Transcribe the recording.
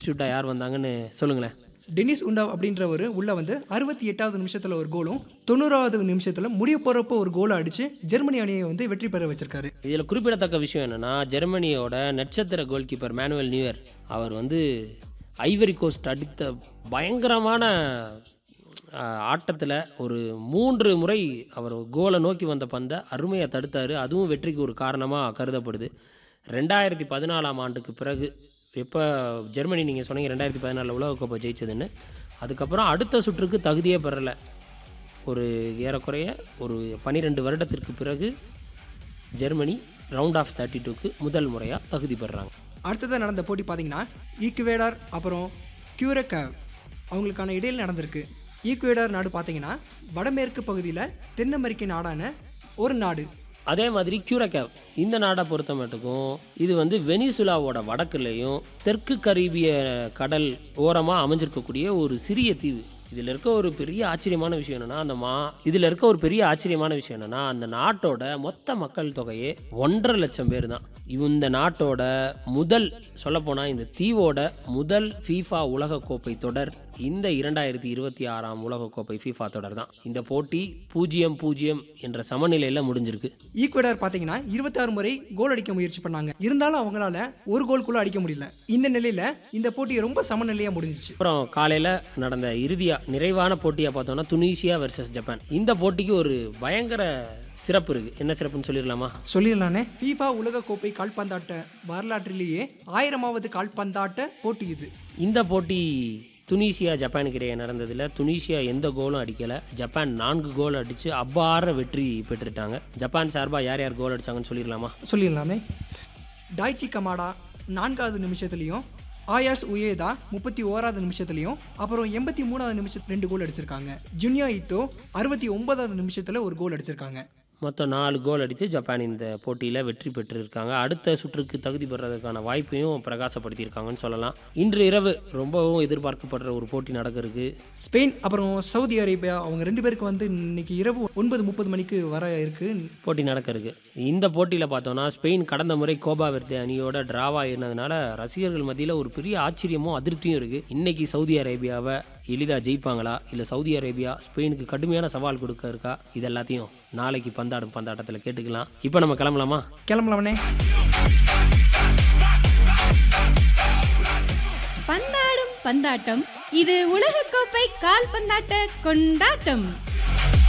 ஷூட்டாக யார் வந்தாங்கன்னு சொல்லுங்களேன் டெனிஸ் உண்டாவ் அப்படின்றவர் உள்ள வந்து அறுபத்தி எட்டாவது நிமிஷத்தில் ஒரு கோலும் தொண்ணூறாவது நிமிஷத்தில் முடிய போகிறப்போ ஒரு கோலை அடித்து ஜெர்மனி அணியை வந்து வெற்றி பெற வச்சிருக்காரு இதில் குறிப்பிடத்தக்க விஷயம் என்னென்னா ஜெர்மனியோட நட்சத்திர கோல் கீப்பர் மேனுவல் நியூயர் அவர் வந்து ஐவரி கோஸ்ட் அடித்த பயங்கரமான ஆட்டத்தில் ஒரு மூன்று முறை அவர் கோலை நோக்கி வந்த பந்தை அருமையாக தடுத்தார் அதுவும் வெற்றிக்கு ஒரு காரணமாக கருதப்படுது ரெண்டாயிரத்தி பதினாலாம் ஆண்டுக்கு பிறகு எப்போ ஜெர்மனி நீங்கள் சொன்னீங்க ரெண்டாயிரத்தி பதினாலில் உலகக்கோப்பை ஜெயிச்சதுன்னு அதுக்கப்புறம் அடுத்த சுற்றுக்கு தகுதியே பெறலை ஒரு ஏறக்குறைய ஒரு பன்னிரெண்டு வருடத்திற்கு பிறகு ஜெர்மனி ரவுண்ட் ஆஃப் தேர்ட்டி டூக்கு முதல் முறையாக தகுதி பெறுறாங்க அடுத்ததாக நடந்த போட்டி பார்த்தீங்கன்னா ஈக்குவேடார் அப்புறம் கியூரக்கேவ் அவங்களுக்கான இடையில் நடந்திருக்கு ஈக்குவேடார் நாடு பார்த்தீங்கன்னா வடமேற்கு பகுதியில் தென் அமெரிக்க நாடான ஒரு நாடு அதே மாதிரி கியூரக்கேவ் இந்த நாடை பொறுத்த மட்டுக்கும் இது வந்து வெனிசுலாவோட வடக்குலேயும் தெற்கு கரீபிய கடல் ஓரமாக அமைஞ்சிருக்கக்கூடிய ஒரு சிறிய தீவு இதில் இருக்க ஒரு பெரிய ஆச்சரியமான விஷயம் என்னன்னா அந்த மா இதில் இருக்க ஒரு பெரிய ஆச்சரியமான விஷயம் என்னன்னா அந்த நாட்டோட மொத்த மக்கள் தொகையே ஒன்றரை லட்சம் பேர் தான் இந்த நாட்டோட முதல் சொல்லப்போனால் இந்த தீவோட முதல் ஃபீஃபா உலகக்கோப்பை தொடர் இந்த இரண்டாயிரத்தி இருபத்தி ஆறாம் உலகக்கோப்பை ஃபீஃபா தொடர் தான் இந்த போட்டி பூஜ்ஜியம் பூஜ்ஜியம் என்ற சமநிலையில் முடிஞ்சிருக்கு ஈக்குவேடார் பார்த்தீங்கன்னா இருபத்தாறு முறை கோல் அடிக்க முயற்சி பண்ணாங்க இருந்தாலும் அவங்களால ஒரு கோல் கூட அடிக்க முடியல இந்த நிலையில இந்த போட்டி ரொம்ப சமநிலையாக முடிஞ்சிச்சு அப்புறம் காலையில் நடந்த இறுதியாக நிறைவான போட்டியாக பார்த்தோம்னா துனிசியா வெர்சஸ் ஜப்பான் இந்த போட்டிக்கு ஒரு பயங்கர சிறப்பு இருக்குது என்ன சிறப்புன்னு சொல்லிடலாமா சொல்லிடலானே ஃபீஃபா உலகக்கோப்பை கால்பந்தாட்ட வரலாற்றிலேயே ஆயிரமாவது கால்பந்தாட்ட போட்டி இது இந்த போட்டி துனிசியா ஜப்பானுக்கு இடையே நடந்ததில் துனிசியா எந்த கோலும் அடிக்கலை ஜப்பான் நான்கு கோல் அடித்து அபார வெற்றி பெற்றுட்டாங்க ஜப்பான் சார்பாக யார் யார் கோல் அடிச்சாங்கன்னு சொல்லிடலாமா சொல்லிடலாமே டாய்ச்சி கமாடா நான்காவது நிமிஷத்துலையும் ஆயாஸ் உயேதா முப்பத்தி ஓராவது நிமிஷத்துலையும் அப்புறம் எண்பத்தி மூணாவது நிமிஷம் ரெண்டு கோல் அடிச்சிருக்காங்க ஜுனியா இத்தோ அறுபத்தி ஒன்பதாவது நிமிஷத்தில் ஒரு கோல் அடிச்சிருக்காங்க மொத்தம் நாலு கோல் அடித்து ஜப்பான் இந்த போட்டியில் வெற்றி பெற்றிருக்காங்க அடுத்த சுற்றுக்கு தகுதி பெறதுக்கான வாய்ப்பையும் பிரகாசப்படுத்தியிருக்காங்கன்னு சொல்லலாம் இன்று இரவு ரொம்பவும் எதிர்பார்க்கப்படுற ஒரு போட்டி நடக்க இருக்கு ஸ்பெயின் அப்புறம் சவுதி அரேபியா அவங்க ரெண்டு பேருக்கு வந்து இன்னைக்கு இரவு ஒன்பது முப்பது மணிக்கு வர இருக்கு போட்டி நடக்க இருக்கு இந்த போட்டியில் பார்த்தோன்னா ஸ்பெயின் கடந்த முறை கோபா வெர்தே அணியோட டிராவா இருந்ததுனால ரசிகர்கள் மத்தியில் ஒரு பெரிய ஆச்சரியமும் அதிருப்தியும் இருக்குது இன்னைக்கு சவுதி அரேபியாவை எளிதாக ஜெயிப்பாங்களா இல்லை சவுதி அரேபியா ஸ்பெயினுக்கு கடுமையான சவால் கொடுக்க இருக்கா இது எல்லாத்தையும் நாளைக்கு பந்தாடும் பந்தாட்டத்தில் கேட்டுக்கலாம் இப்போ நம்ம கிளம்பலாமா கிளம்பலாமனே பந்தாடும் பந்தாட்டம் இது உலகக்கோப்பை கால்பந்தாட்ட கொண்டாட்டம்